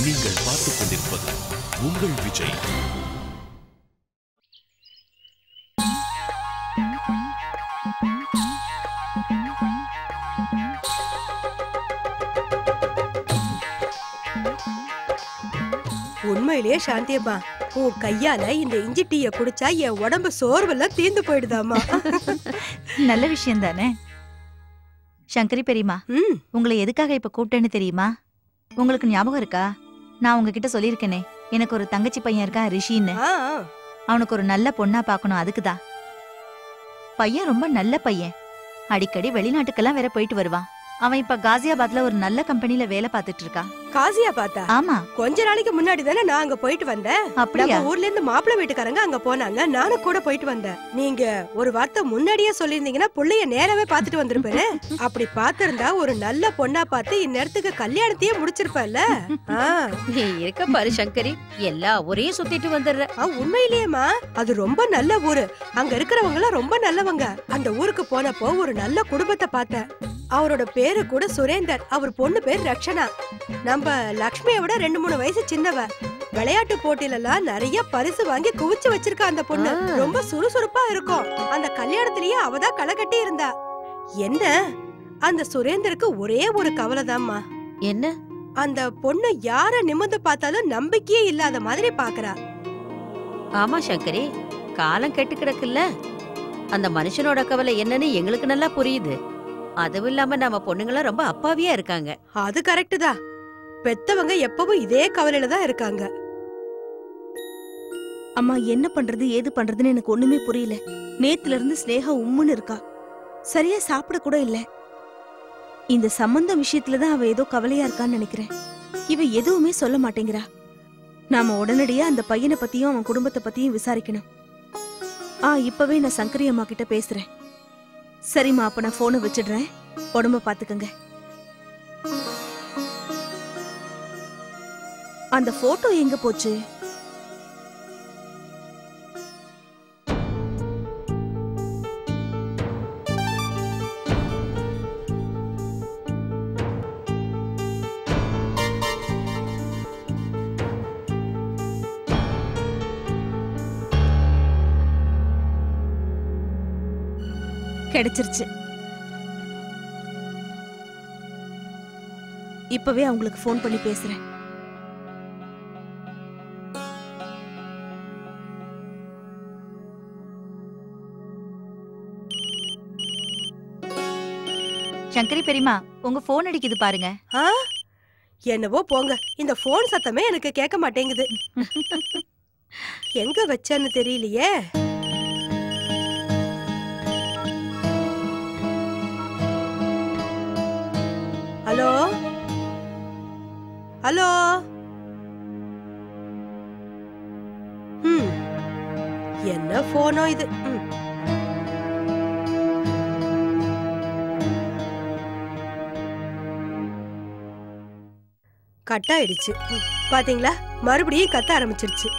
நீங்கள் பார்த்துக் கொண்டிருப்பது உங்கள் விஜய் உண்மையிலேயே சாந்தியம்மா உன் கையால இந்த இஞ்சி டீய குடிச்சா என் உடம்பு சோர்வெல்லாம் தீந்து போயிடுதாம்மா நல்ல விஷயம் தானே சங்கரி பெரியம்மா ம் உங்களை எதுக்காக இப்ப கூப்பிட்டேன்னு தெரியுமா உங்களுக்கு ஞாபகம் இருக்கா நான் உங்ககிட்ட சொல்லியிருக்கேனே எனக்கு ஒரு தங்கச்சி பையன் இருக்கான் ரிஷின்னு ஆ, ஆ. அவனுக்கு ஒரு நல்ல பொண்ணா பார்க்கணும் அதுக்குதான் பையன் ரொம்ப நல்ல பையன் அடிக்கடி வெளிநாட்டுக்கெல்லாம் வேற போயிட்டு வருவான் அவன் இப்ப காசியாபாத்ல ஒரு நல்ல கம்பெனில வேலை பார்த்துட்டு இருக்கான் காசியா பார்த்தா ஆமா கொஞ்ச நாளைக்கு முன்னாடி தானே நான் அங்க போயிட்டு வந்தேன் அப்படியா நம்ம ஊர்ல இருந்து மாப்பிள்ளை வீட்டுக்காரங்க அங்க போனாங்க நானும் கூட போயிட்டு வந்தேன் நீங்க ஒரு வார்த்தை முன்னாடியே சொல்லியிருந்தீங்கன்னா புள்ளைய நேரவே பாத்துட்டு வந்திருப்பேனே அப்படி பாத்திருந்தா ஒரு நல்ல பொண்ணா பார்த்து இந்நேரத்துக்கு கல்யாணத்தையே முடிச்சிருப்பேன்ல ஆ, நீ இருக்க பாரு சங்கரி எல்லா ஊரையும் சுத்திட்டு வந்துடுற ஆ, உண்மையிலேயேம்மா அது ரொம்ப நல்ல ஊரு அங்க இருக்கிறவங்க எல்லாம் ரொம்ப நல்லவங்க அந்த ஊருக்கு போனப்போ ஒரு நல்ல குடும்பத்தை பார்த்தேன் அவரோட பேரு கூட சுரேந்தர் அவர் பொண்ணு பேர் ரக்ஷனா நம்ம லக்ஷ்மியை விட ரெண்டு மூணு வயசு சின்னவ விளையாட்டு போட்டியில எல்லாம் நிறைய பரிசு வாங்கி குவிச்சு வச்சிருக்கா அந்த பொண்ணு ஆ. ரொம்ப சுறுசுறுப்பா இருக்கும் அந்த கல்யாணத்திலேயே அவ தான் களை கட்டி இருந்தா என்ன அந்த சுரேந்தருக்கு ஒரே ஒரு கவலைதாம்மா என்ன அந்த பொண்ணு யார நிமிர்ந்து பார்த்தாலும் நம்பிக்கையே இல்லாத மாதிரி பாக்குறா ஆமா சங்கரி காலம் கெட்டு கிடக்குல்ல அந்த மனுஷனோட கவலை என்னன்னு எங்களுக்கு நல்லா புரியுது அதுவும் இல்லாம நம்ம பொண்ணுங்களாம் ரொம்ப அப்பாவியா இருக்காங்க அது கரெக்ட் தான் பெத்தவங்க எப்பவும் இதே கவலையில தான் இருக்காங்க அம்மா என்ன பண்றது ஏது பண்றதுன்னு எனக்கு ஒண்ணுமே புரியல நேத்துல இருந்து ஸ்னேகா உம்முன்னு இருக்கா சரியா சாப்பிட கூட இல்ல இந்த சம்பந்தம் விஷயத்துல தான் அவ ஏதோ கவலையா இருக்கான்னு நினைக்கிறேன் இவ எதுவுமே சொல்ல மாட்டேங்கிறா நாம உடனடியா அந்த பையனை பத்தியும் அவன் குடும்பத்தை பத்தியும் விசாரிக்கணும் ஆ இப்பவே நான் சங்கரி அம்மா கிட்ட பேசுறேன் சரிம்மா அப்ப நான் போனை வச்சிடுறேன் உடம்ப பாத்துக்கங்க அந்த போட்டோ எங்க போச்சு கிடைச்சிருச்சு இப்பவே அவங்களுக்கு ஃபோன் பண்ணி பேசுறேன் சங்கரி பெரியம்மா உங்க போன் அடிக்குது பாருங்க ஆ? என்னவோ போங்க இந்த போன் சத்தமே எனக்கு கேட்க மாட்டேங்குது எங்க வச்சேன்னு தெரியலையே ஹலோ ஹலோ ம் என்ன போனோ இது ம் கட் ஆயிடுச்சு ம், பாத்தீங்களா மறுபடியும் கத்த ஆரம்பிச்சிருச்சு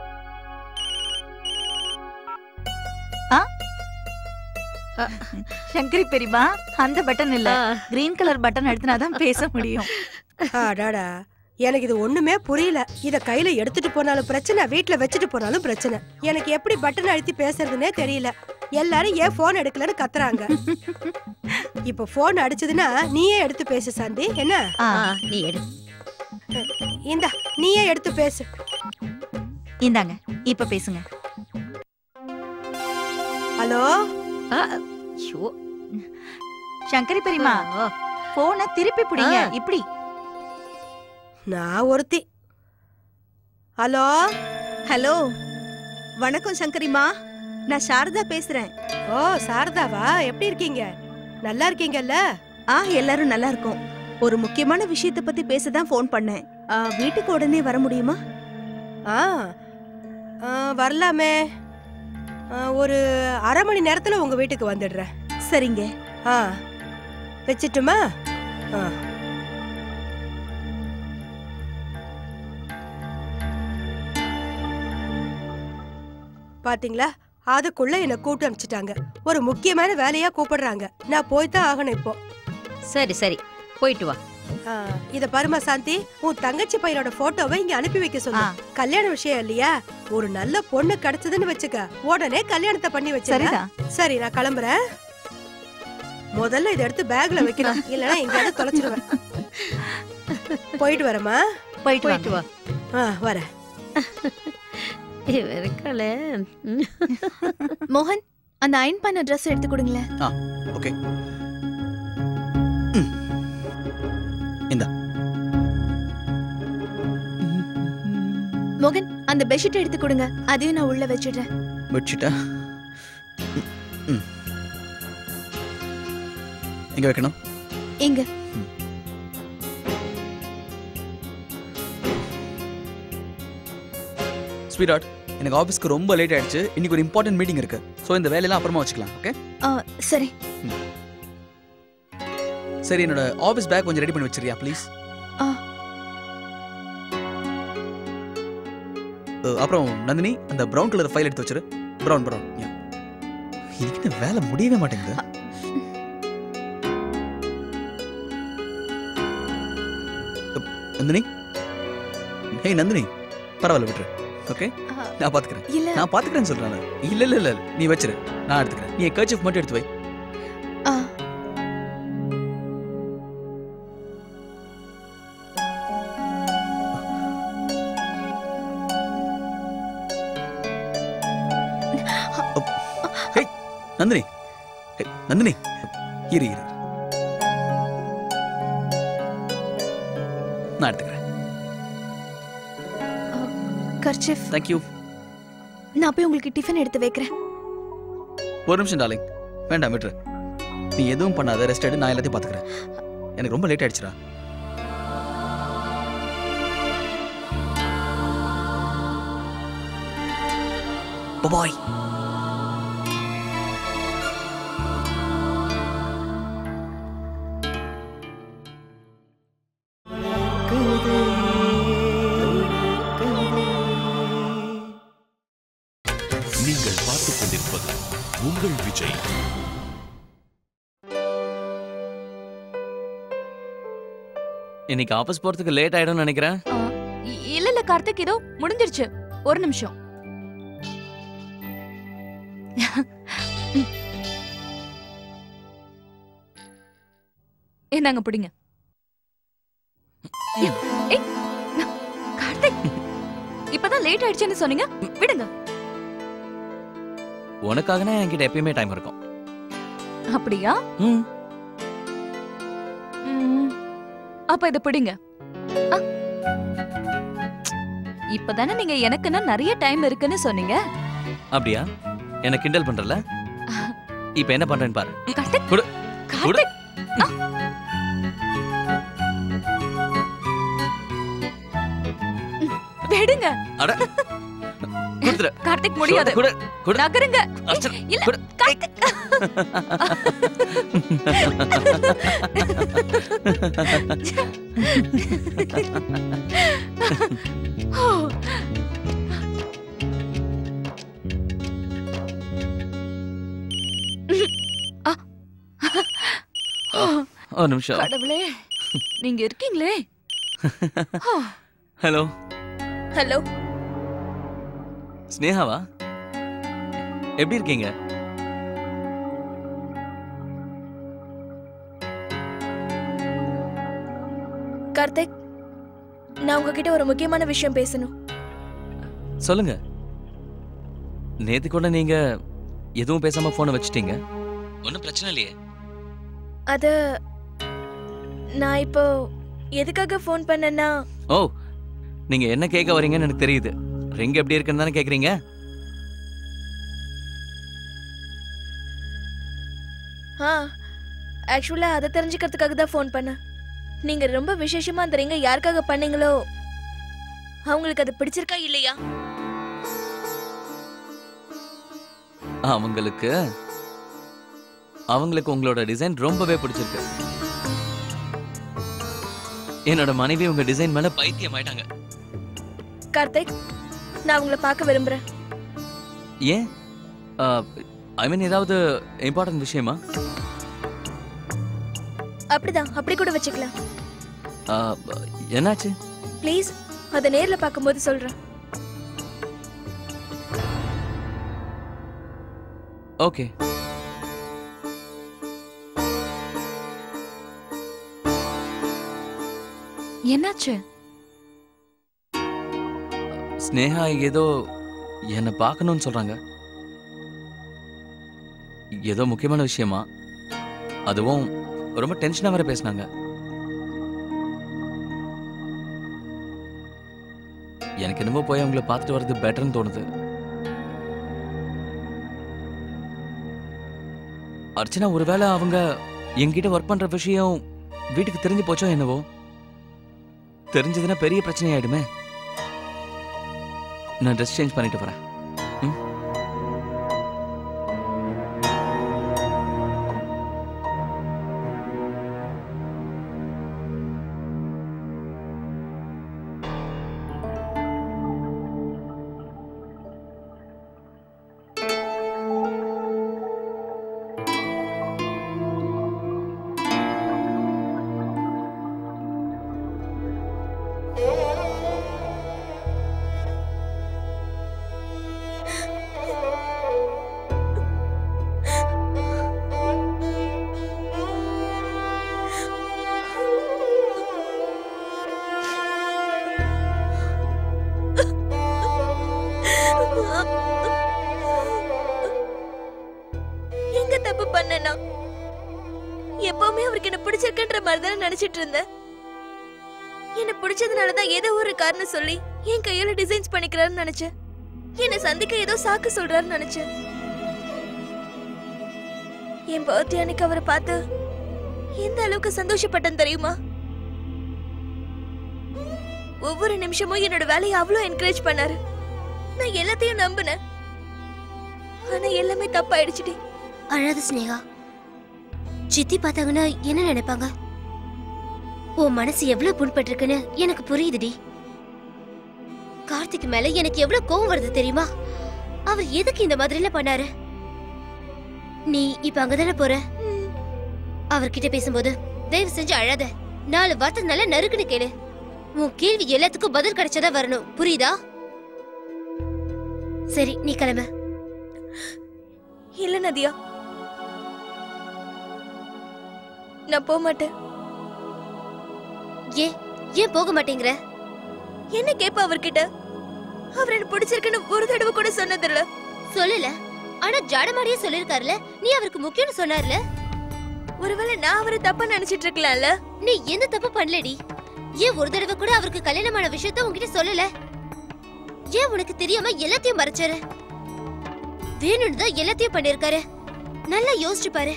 சங்கரி பெரியம்மா அந்த பட்டன் இல்ல கிரீன் கலர் பட்டன் அழுத்தினாதான் பேச முடியும் அடாடா எனக்கு இது ஒண்ணுமே புரியல இத கையில எடுத்துட்டு போனாலும் பிரச்சனை வீட்ல வச்சுட்டு போனாலும் பிரச்சனை எனக்கு எப்படி பட்டன் அழுத்தி பேசுறதுன்னே தெரியல எல்லாரும் ஏன் போன் எடுக்கலன்னு கத்துறாங்க இப்ப போன் அடிச்சதுன்னா நீயே எடுத்து பேசு சாந்தி என்ன ஆ, ஆ, நீ எடு இந்தா நீயே எடுத்து பேசு இந்தாங்க இப்ப பேசுங்க ஹலோ ஆ, ஐயோ. சங்கரி பெரியம்மா ஆ, போனை திருப்பி பிடிங்க ஆ. இப்படி நான் ஒருத்தி ஹலோ ஹலோ வணக்கம் சங்கரிமா நான் சாரதா பேசுறேன் ஓ சாரதாவா எப்படி இருக்கீங்க நல்லா இருக்கீங்கல்ல ஆ எல்லாரும் நல்லா இருக்கோம் ஒரு முக்கியமான விஷயத்தை பத்தி பேச தான் ஃபோன் பண்ணேன் ஆ, வீட்டுக்கு உடனே வர முடியுமா ஆ ஆ, வரலாமே ஆ, ஒரு அரை மணி நேரத்துல உங்க வீட்டுக்கு வந்துடுறேன் சரிங்க ஆ வச்சிட்டுமா ஆ பாத்தீங்களா அதுக்குள்ள என்ன கூப்பிட்டு அனுப்பிச்சிட்டாங்க ஒரு முக்கியமான வேலையா கூப்பிடுறாங்க நான் போய் தான் ஆகணும் இப்போ சரி சரி போயிட்டு வா ஆ, இத பாருமா சாந்தி உன் தங்கச்சி பையனோட போட்டோவை இங்க அனுப்பி வைக்க சொல்லு ஆ. கல்யாண விஷயம் இல்லையா ஒரு நல்ல பொண்ணு கிடைச்சதுன்னு வச்சுக்க உடனே கல்யாணத்தை பண்ணி வச்சிரு சரிதான் சரி நான் கிளம்புறேன் முதல்ல இதை எடுத்து பேக்ல வைக்கணும் இல்லனா எங்கேயாவது தொலைச்சிடுவேன் போயிட்டு வரேம்மா போயிட்டு போயிட்டு வாங்க வா ஆ வரேன் இவ இருக்காளே ம். மோகன் அந்த அயன் பண்ண ட்ரெஸ் எடுத்து கொடுங்களேன் ஓகே ம். இந்தா மோகன் அந்த பெட்ஷீட் எடுத்து கொடுங்க அதையும் நான் உள்ள வச்சிடுறேன் பெட்ஷீட்டா ம், ம். எங்க வைக்கணும் இங்க ஸ்வீட் எனக்கு ஆஃபீஸ்க்கு ரொம்ப லேட் ஆயிடுச்சு இன்னைக்கு ஒரு இம்பார்ட்டன்ட் மீட்டிங் இருக்கு ஸோ இந்த வேலையெல்லாம் அப்புறமா வச்சுக்கலாம் ஓகே ஆ, சரி சரி என்னோட ஆஃபீஸ் பேக் கொஞ்சம் ரெடி பண்ணி வச்சிருக்கியா ப்ளீஸ் ஆ. அப்புறம் நந்தினி அந்த ப்ரௌன் கலர் ஃபைல் எடுத்து வச்சிரு ப்ரௌன் ப்ரௌன் இதுக்கு இந்த வேலை முடியவே மாட்டேங்குது அப், நந்தினி ஹேய் நந்தினி பரவாயில்ல விட்டுரு ஓகே ஆ. நான் பாத்துக்கிறேன் இல்ல நான் பாத்துக்கிறேன்னு சொல்றேன் இல்ல இல்ல இல்ல நீ வச்சிரு நான் எடுத்துக்கிறேன் நீ கர்ச்சிஃப் மட்டும் எடுத்து வை ஆ, நந்தினி ஹே, நந்தினி இரு இரு நான் எடுத்துக்கிறேன் கர்ச்சிஃப் தேங்க்யூ நான் போய் உங்களுக்கு டிஃபன் எடுத்து வைக்கிறேன் ஒரு நிமிஷம் டார்லிங் வேண்டாம் விட்டுரு நீ எதுவும் பண்ணாத ரெஸ்ட் எடு நான் எல்லாத்தையும் பாத்துக்கிறேன் எனக்கு ரொம்ப லேட் ஆயிடுச்சுடா பாய் நீங்கள் பார்த்துக் கொண்டிருப்பது உங்கள் விஜய் இன்னைக்கு ஆபீஸ் போறதுக்கு லேட் ஆயிடும்னு நினைக்கிறேன் இ- இல்ல இல்ல கார்த்திக் ஏதோ முடிஞ்சிருச்சு ஒரு நிமிஷம் என்னங்க பிடிங்க ஏய், கார்த்திக் இப்பதான் லேட் ஆயிடுச்சுன்னு சொன்னீங்க விடுங்க உனக்காகனா என்கிட்ட எப்பயுமே டைம் இருக்கும் அப்படியா ம் ம், அப்ப இத பிடிங்க ஆ. இப்பதானே நீங்க எனக்குன்னா நிறைய டைம் இருக்குன்னு சொன்னீங்க அப்படியா என்ன கிண்டல் பண்றல இப்ப என்ன பண்றேன்னு பாரு கார்த்திக் குடு. கார்த்திக் ஆ. விடுங்க கொடுத்துரு கார்த்திக் முடியாது குடு குடு நகருங்க அர்ச்சனா, இல்ல குடு. கார்த்திக் ஒரு நிமிஷம் கடவுளே நீங்க இருக்கீங்களே ஹலோ ஹலோ ஸ்னேகாவா எப்படி இருக்கீங்க கார்த்திக் நான் உங்ககிட்ட ஒரு முக்கியமான விஷயம் பேசணும் சொல்லுங்க நேத்து கூட நீங்க எதுவும் பேசாம போனை வச்சிட்டீங்க ஒன்றும் பிரச்சனை இல்லையே அது நான் இப்போ எதுக்காக ஃபோன் பண்ணேன்னா ஓ நீங்க என்ன கேட்க வரீங்கன்னு எனக்கு தெரியுது ரிங் எப்படி இருக்குன்னு தானே கேக்குறீங்க ஆ ஆக்சுவலா அதை தெரிஞ்சுக்கிறதுக்காக தான் ஃபோன் பண்ணேன் நீங்க ரொம்ப விசேஷமா அந்த ரிங்க யாருக்காக பண்ணீங்களோ அவங்களுக்கு அது பிடிச்சிருக்கா இல்லையா அவங்களுக்கு அவங்களுக்கு உங்களோட டிசைன் ரொம்பவே பிடிச்சிருக்கு என்னோட மனைவி உங்க டிசைன் மேல பைத்தியம் ஆயிட்டாங்க கார்த்திக் நான் உங்களை பார்க்க விரும்புறேன் ஏன் ஐ மீன் ஏதாவது இம்பார்ட்டன்ட் விஷயமா அப்படிதான் அப்படி கூட வச்சுக்கலாம் ஆ, என்னாச்சு ப்ளீஸ் அதை நேர்ல பார்க்கும்போது சொல்றேன் ஓகே என்னாச்சு ஸ்னேகா ஏதோ என்னை பார்க்கணும்னு சொல்றாங்க ஏதோ முக்கியமான விஷயமா அதுவும் ரொம்ப டென்ஷனாக வேற பேசினாங்க எனக்கு என்னமோ போய் அவங்கள பார்த்துட்டு வர்றது பெட்டர்னு தோணுது அர்ச்சனா ஒருவேளை அவங்க என்கிட்ட ஒர்க் பண்ற விஷயம் வீட்டுக்கு தெரிஞ்சு போச்சோ என்னவோ தெரிஞ்சதுன்னா பெரிய பிரச்சனை ஆயிடுமே நான் ட்ரெஸ் சேஞ்ச் பண்ணிட்டு வரேன் ம்? எங்க தப்பு பண்ணனா எப்பவுமே அவருக்கு என்ன பிடிச்சிருக்குன்ற மாதிரி தானே நினைச்சிட்டு இருந்தேன் என்ன பிடிச்சதுனால தான் ஏதோ ஒரு காரணம் சொல்லி என் கையால டிசைன்ஸ் பண்ணிக்கிறாருன்னு நினைச்சேன் என்ன சந்திக்க ஏதோ சாக்கு சொல்றாருன்னு நினைச்சேன் என் பர்த்டே அன்னைக்கு அவரை பார்த்து எந்த அளவுக்கு சந்தோஷப்பட்டேன் தெரியுமா ஒவ்வொரு நிமிஷமும் என்னோட வேலையை அவ்வளோ என்கரேஜ் பண்ணாரு நான் எல்லாத்தையும் நம்பினேன் ஆனா எல்லாமே தப்பாயிடுச்சுடி அழாத ஸ்னேகா சித்தி பார்த்தாங்கன்னா என்ன நினைப்பாங்க உன் மனசு எவ்வளவு புண்பட்டிருக்குன்னு எனக்கு புரியுதுடி கார்த்திக் மேல எனக்கு எவ்வளவு கோவம் வருது தெரியுமா அவர் எதுக்கு இந்த மாதிரிலாம் பண்ணாரு நீ இப்ப அங்கதானே போற அவர்கிட்ட பேசும்போது தயவு செஞ்சு அழாத நாலு வார்த்தை நல்லா நறுக்குன்னு கேளு உன் கேள்வி எல்லாத்துக்கும் பதில் கிடைச்சதா வரணும் புரியுதா சரி நீ கிளம்பு இல்ல நதியா நான் போக மாட்டேன் ஏன் ஏன் போக மாட்டேங்கிற என்ன கேப்ப அவர்கிட்ட அவர் எனக்கு பிடிச்சிருக்குன்னு ஒரு தடவை கூட சொன்னதில்ல சொல்லல ஆனா ஜாடமாடியே சொல்லிருக்காருல நீ அவருக்கு முக்கியம்னு சொன்னார்ல ஒருவேளை நான் அவரை தப்பா நினைச்சிட்டு இருக்கலாம்ல நீ எந்த தப்பு பண்ணலடி ஏன் ஒரு தடவை கூட அவருக்கு கல்யாணமான விஷயத்த உன்கிட்ட சொல்லல ஏன் உனக்கு தெரியாம எல்லாத்தையும் மறைச்சாரு வேணும்னு தான் எல்லாத்தையும் பண்ணிருக்காரு நல்லா யோசிச்சு பாரு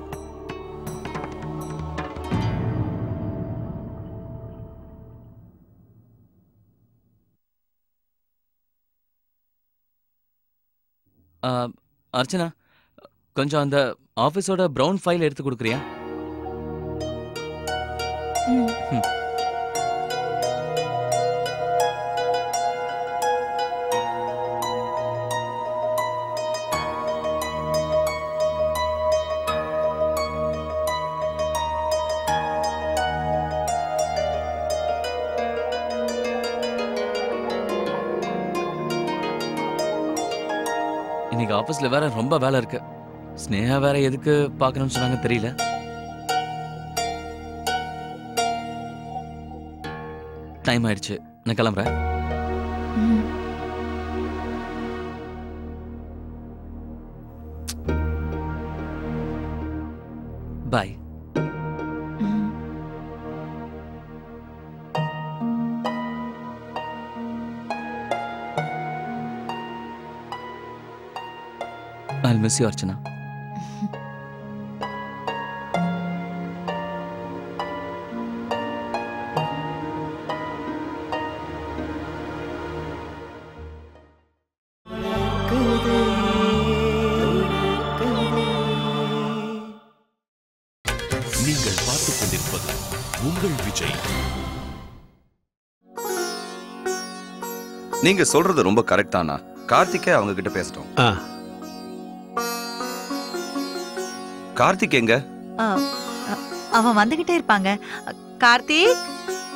ஆ, அர்ச்சனா கொஞ்சம் அந்த ஆஃபீஸோட ப்ரௌன் ஃபைல் எடுத்து கொடுக்குறியா ம். ம். இன்னைக்கு ஆஃபீஸ்ல வேற ரொம்ப வேலை இருக்கு ஸ்னேகா வேற எதுக்கு பார்க்கணும்னு சொன்னாங்க தெரியல டைம் ஆயிடுச்சு நான் கிளம்புறேன் பாய் I'll miss you, Archana. நீங்கள் பார்த்துக் கொண்டிருப்பது உங்கள் விஜய் நீங்க சொல்றது ரொம்ப கரெக்ட் தானா கார்த்திகே அவங்க கிட்ட பேசிட்டோம் ஆ கார்த்திக் எங்க ஆ, அ- அவன் வந்துகிட்டே இருப்பாங்க கார்த்திக்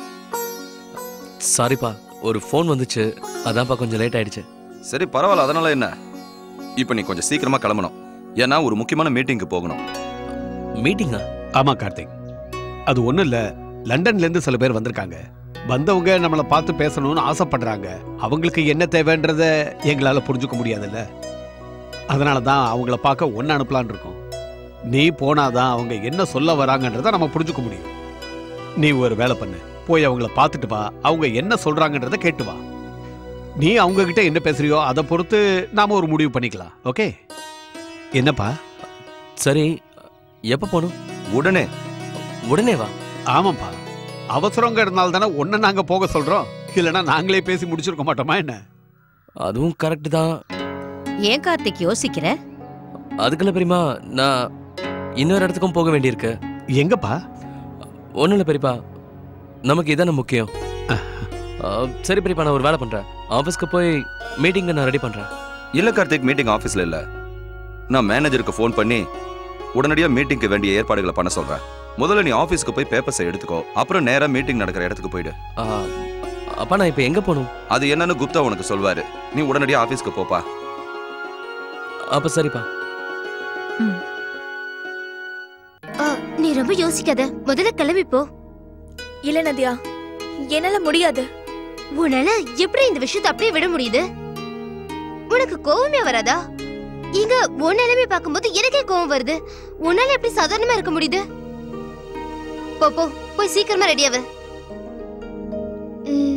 சாரிப்பா ஒரு ஃபோன் வந்துச்சு அதான்ப்பா கொஞ்சம் லேட் ஆயிடுச்சு சரி பரவாயில்ல அதனால என்ன இப்போ நீ கொஞ்சம் சீக்கிரமா கிளம்பணும் ஏன்னா ஒரு முக்கியமான மீட்டிங்க்கு போகணும் மீட்டிங்கா ஆமா கார்த்திக் அது ஒண்ணும் இல்ல லண்டன்ல இருந்து சில பேர் வந்திருக்காங்க வந்தவங்க நம்மள பார்த்து பேசணும்னு ஆசைப்படுறாங்க அவங்களுக்கு என்ன தேவைன்றத எங்களால புரிஞ்சுக்க முடியாதுல்ல அதனால தான் அவங்கள பார்க்க ஒன்னு அனுப்பலான்னு இருக்கோம் நீ போனாதான் அவங்க என்ன சொல்ல வராங்கன்றத நம்ம புரிஞ்சுக்க முடியும் நீ ஒரு வேலை பண்ணு போய் அவங்கள பார்த்துட்டு வா அவங்க என்ன சொல்றாங்கன்றத கேட்டு வா நீ அவங்க கிட்ட என்ன பேசுறியோ அதை பொறுத்து நாம ஒரு முடிவு பண்ணிக்கலாம் ஓகே என்னப்பா சரி எப்போ போகணும் உடனே உடனே வா ஆமாப்பா அவசரங்கிறதுனால தானே ஒன்னு நாங்க போக சொல்றோம் இல்லைன்னா நாங்களே பேசி முடிச்சிருக்க மாட்டோமா என்ன அதுவும் கரெக்ட் தான் ஏன் கார்த்திக் யோசிக்கிற அதுக்குள்ள பெரியமா நான் இன்னொரு இடத்துக்கும் போக வேண்டியிருக்கு எங்கப்பா ஒன்றும் இல்லை பெரியப்பா நமக்கு இதானே முக்கியம் ஆ, சரி பெரியப்பா நான் ஒரு வேலை பண்றேன் ஆஃபீஸ்க்கு போய் மீட்டிங்கை நான் ரெடி பண்றேன் இல்ல கார்த்திக் மீட்டிங் ஆபீஸ்ல இல்ல நான் மேனேஜருக்கு ஃபோன் பண்ணி உடனடியா மீட்டிங்க்கு வேண்டிய ஏற்பாடுகளை பண்ண சொல்றேன் முதல்ல நீ ஆபீஸ்க்கு போய் பேப்பர்ஸை எடுத்துக்கோ அப்புறம் நேரா மீட்டிங் நடக்கிற இடத்துக்கு போயிடு ஆ, அப்பா நான் இப்போ எங்க போகணும் அது என்னன்னு குப்தா உனக்கு சொல்வாரு நீ உடனடியா ஆபீஸ்க்கு போப்பா அப்ப சரிப்பா ஆ, நீ ரொம்ப யோசிக்காத முதல்ல கிளம்பி போ இல்ல நதியா என்னால முடியாது உன்னால எப்படி இந்த விஷயத்தை அப்படியே விட முடியுது உனக்கு கோவமே வராதா இங்க உன் நிலைமை பார்க்கும்போது எனக்கே கோவம் வருது உன்னால எப்படி சாதாரணமா இருக்க முடியுது போ போ போய் சீக்கிரமா ரெடியாவு ம்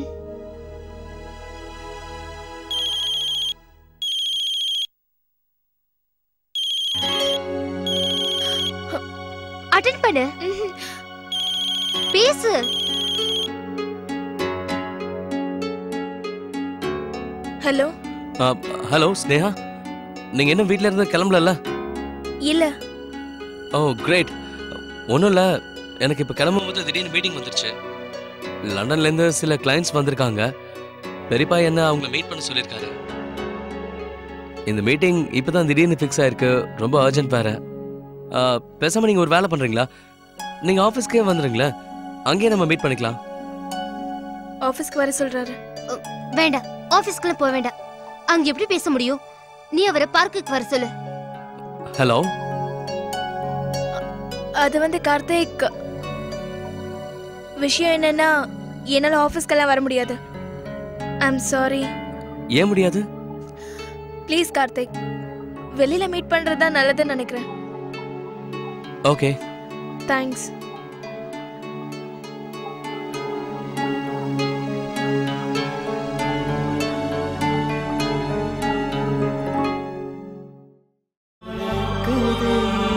அட்டென்ட் பண்ணு பேசு ஹலோ ஆ, ஹலோ ஸ்னேகா நீங்க இன்னும் வீட்ல இருந்து கிளம்பலல்ல இல்ல ஓ கிரேட் ஒன்றும் இல்லை எனக்கு இப்போ கிளம்பும்போது திடீர்னு மீட்டிங் வந்துருச்சு லண்டன்லேருந்து சில கிளைண்ட்ஸ் வந்திருக்காங்க பெரியப்பா என்ன அவங்கள மீட் பண்ண சொல்லியிருக்காரு இந்த மீட்டிங் இப்போ தான் திடீர்னு ஃபிக்ஸ் ஆயிருக்கு ரொம்ப அர்ஜென்ட் வேற ஆ, பேசாம நீங்கள் ஒரு வேலை பண்ணுறீங்களா நீங்கள் ஆஃபீஸ்க்கே வந்துடுங்களேன் அங்கேயே நம்ம மீட் பண்ணிக்கலாம் ஆபீஸ்க்கு வர சொல்றாரு வேண்டாம் ஆபீஸ்க்குள்ள போக வேண்டாம் அங்க எப்படி பேச முடியும் நீ அவரை பார்க்குக்கு வர சொல்லு ஹலோ அது வந்து கார்த்திக் விஷயம் என்னன்னா என்னால ஆபீஸ்க்கெல்லாம் வர முடியாது ஐம் சாரி ஏன் முடியாது ப்ளீஸ் கார்த்திக் வெளியில மீட் பண்றது தான் நல்லதுன்னு நினைக்கிறேன் ஓகே தேங்க்ஸ் கதை